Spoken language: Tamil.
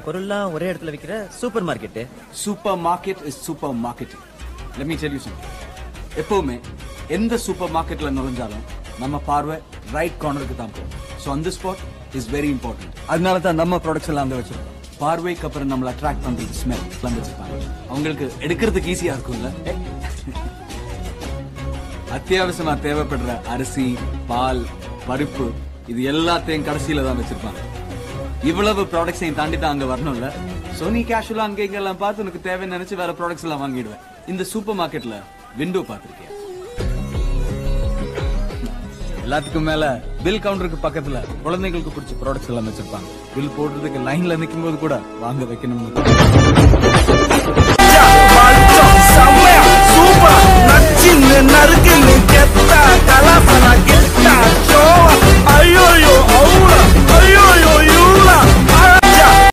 பொருள்லாம் ஒரே இடத்துல விக்கிற supermarket supermarket is super marketing let me tell you something எப்பவுமே எந்த சூப்பர் மார்க்கெட்ல நுழைஞ்சாலும் நம்ம பார்வை ரைட் கார்னருக்கு தான் போகும் ஸோ அந்த ஸ்பாட் இஸ் வெரி இம்பார்ட்டன்ட் அதனால தான் நம்ம ப்ராடக்ட்ஸ் எல்லாம் அங்க வச்சிருக்கோம் பார்வைக்கு அப்புறம் நம்மள அட்ராக்ட் பண்றது ஸ்மெல் எல்லாம் வச்சிருப்பாங்க அவங்களுக்கு எடுக்கிறதுக்கு ஈஸியா இருக்கும்ல அத்தியாவசியமா தேவைப்படுற அரிசி பால் பருப்பு இது எல்லாத்தையும் கடைசியில தான் வச்சிருப்பாங்க இவ்வளவு ப்ராடக்ட்ஸையும் தாண்டி தான் அங்க வரணும்ல சோ நீ கேஷுவலா அங்க இங்க எல்லாம் பார்த்து உனக்கு தேவைன்னு நினைச்சு வேற ப்ராடக்ட்ஸ் எல்லாம் வாங்கிடுவேன் இந்த சூப்பர் மார்க்கெட்ல விண்டோ பார்த்திருக்கேன் எல்லாத்துக்கும் மேல பில் கவுண்டருக்கு பக்கத்துல குழந்தைங்களுக்கு பிடிச்ச ப்ராடக்ட்ஸ் எல்லாம் வச்சிருப்பாங்க பில் போடுறதுக்கு லைன்ல நிக்கும் போது கூட வாங்க வைக்கணும்னு